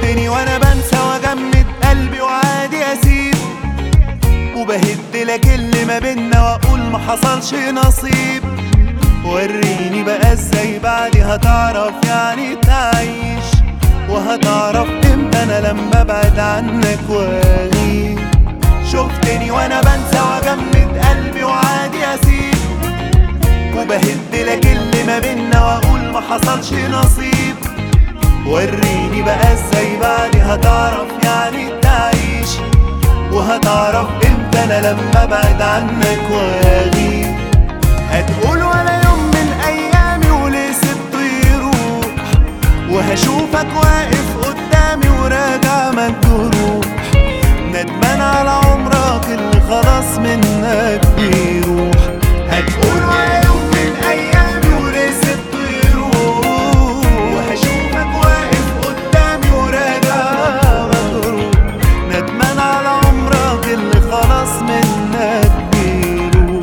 شفتني وانا بنسى واجمد قلبي وعادي اسيب وبهد لك اللي ما بينا واقول ما حصلش نصيب وريني بقى ازاي بعدي هتعرف يعني تعيش وهتعرف امتى انا لما ابعد عنك واغيب شفتني وانا بنسى واجمد قلبي وعادي اسيب وبهد لك اللي ما بينا واقول ما حصلش نصيب وريني بقى ازاي بعدي هتعرف يعني تعيش وهتعرف امتى انا لما ابعد عنك واغيب هتقول ولا يوم من ايامي وليه سبته يروح وهشوفك واقف قدامي وراجع مجروح ندمان على عمرك اللي خلاص منك بيروح هتقول ولا يوم من ايامي وليه سبته يروح وهشوفك واقف قدامي وراجع مجروح ندمان على عمرك اللي خلاص منك بيروح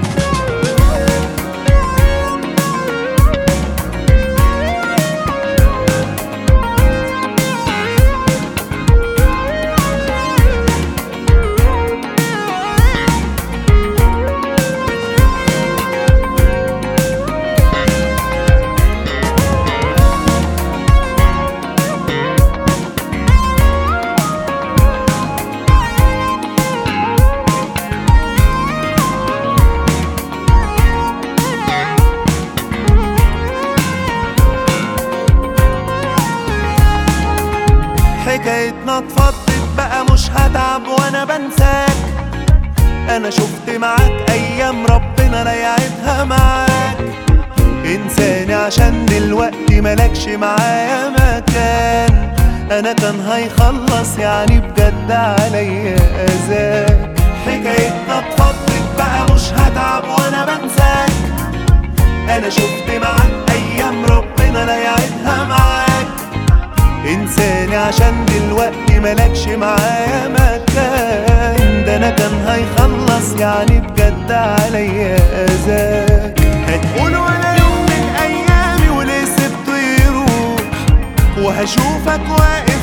حكايتنا اتفضت بقى مش هتعب وانا بنساك انا شفت معاك ايام ربنا لا يعيدها معاك انساني عشان دلوقتي ملكش معايا مكان انا كان هيخلص يعني بجد عليا اذاك حكايتنا اتفضت بقى مش هتعب وانا بنساك انا شفت معاك ايام ربنا لا يعيدها معاك انساني عشان دلوقتي ملكش معايا مكان ده انا كان هيخلص يعني بجد عليا اذاك هتقول ولا يوم من ايامي وليه سبته يروح وهشوفك واقف